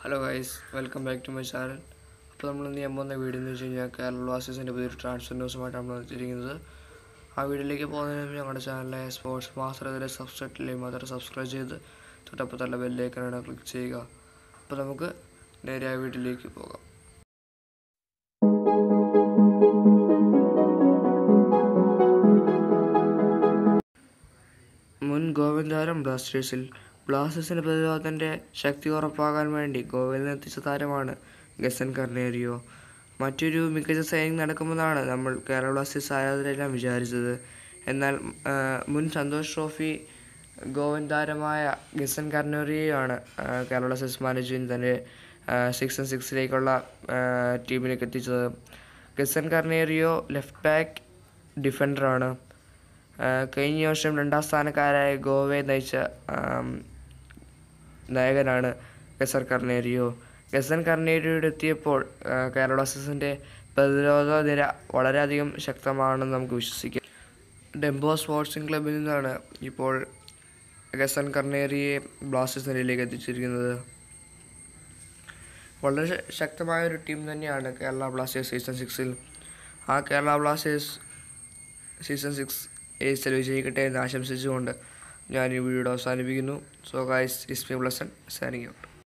hello guys welcome back to my channel അപ്പോൾ നമ്മൾ ഇന്ന് ചെയ്യാൻ പോകുന്ന വീഡിയോ എന്ന് വെച്ച് കഴിഞ്ഞാൽ കേരള ബ്ലാസ്റ്റേഴ്സിൻ്റെ പുതിയൊരു ട്രാൻസ്ഫർ ന്യൂസുമായിട്ട് നമ്മൾ എത്തിയിരിക്കുന്നത് ആ വീഡിയോയിലേക്ക് പോകുന്നതിന് മുമ്പ് ഞങ്ങളുടെ ചാനലിലെ സ്പോർട്സ് മാസ്റ്റർ ഇതിലെ സബ്സ്ക്രൈബ് മാത്രം സബ്സ്ക്രൈബ് ചെയ്ത് തൊട്ടപ്പത്തുള്ള ബെല്ലേക്കാണ് ക്ലിക്ക് ചെയ്യുക അപ്പോൾ നമുക്ക് നേരെ ആ വീഡിയോയിലേക്ക് പോകാം മുൻ ഗോവൻ താരം ബ്ലാസ്റ്റേഴ്സിൽ ബ്ലാസ്റ്റേഴ്സിൻ്റെ പ്രതിരോധത്തിൻ്റെ ശക്തി ഉറപ്പാക്കാൻ വേണ്ടി ഗോവയിൽ നിന്ന് എത്തിച്ച താരമാണ് ഗസൻ കർണേരിയോ മറ്റൊരു മികച്ച സൈനിങ് നടക്കുമെന്നാണ് നമ്മൾ കേരള ബ്ലാസ്റ്റേഴ്സ് ആരാധകരെല്ലാം വിചാരിച്ചത് എന്നാൽ ആ, മുൻ സന്തോഷ് ട്രോഫി ഗോവൻ താരമായ ഗസൻ കർണേറിയോയാണ് ആ, കേരള ബ്ലാസ്റ്റേഴ്സ് മാനേജ്മെൻറ്റ് തൻ്റെ സിക്സ് സിക്സിലേക്കുള്ള ടീമിലേക്ക് എത്തിച്ചത് ഗസൻ കർണേറിയോ ലെഫ്റ്റ് ബാക്ക് ഡിഫൻഡറാണ് ആഹ് കഴിഞ്ഞ വർഷം രണ്ടാം സ്ഥാനക്കാരായ ഗോവയെ നയിച്ച ആം, നായകനാണ് ഗസർ കർണേരിയോ ഗസൻ കർണേരിയോയുടെ എത്തിയപ്പോൾ ആഹ് കേരള ബ്ലാസ്റ്റേഴ്സിൻ്റെ പ്രതിരോധ നിര വളരെയധികം ശക്തമാണെന്ന് നമുക്ക് വിശ്വസിക്കാം ഡെംബോ സ്പോർട്സിംഗ് ക്ലബിൽ നിന്നാണ് ഇപ്പോൾ ഗസൻ കർണേരിയെ ബ്ലാസ്റ്റേഴ്സ് നിരയിലേക്ക് എത്തിച്ചിരിക്കുന്നത് വളരെ ശ- ശക്തമായ ഒരു ടീം തന്നെയാണ് കേരള ബ്ലാസ്റ്റേഴ്സ് സീസൺ സിക്സിൽ ആ കേരള ബ്ലാസ്റ്റേഴ്സ് സീസൺ സിക്സ് ഏസിൽ വിജയിക്കട്ടെ എന്ന് ആശംസിച്ചുകൊണ്ട് ഞാൻ ഈ വീഡിയോ അവസാനിപ്പിക്കുന്നു സോ ഗൈസ് ഇസ്മി പ്ലസൻ സാനിങ് ഔട്ട്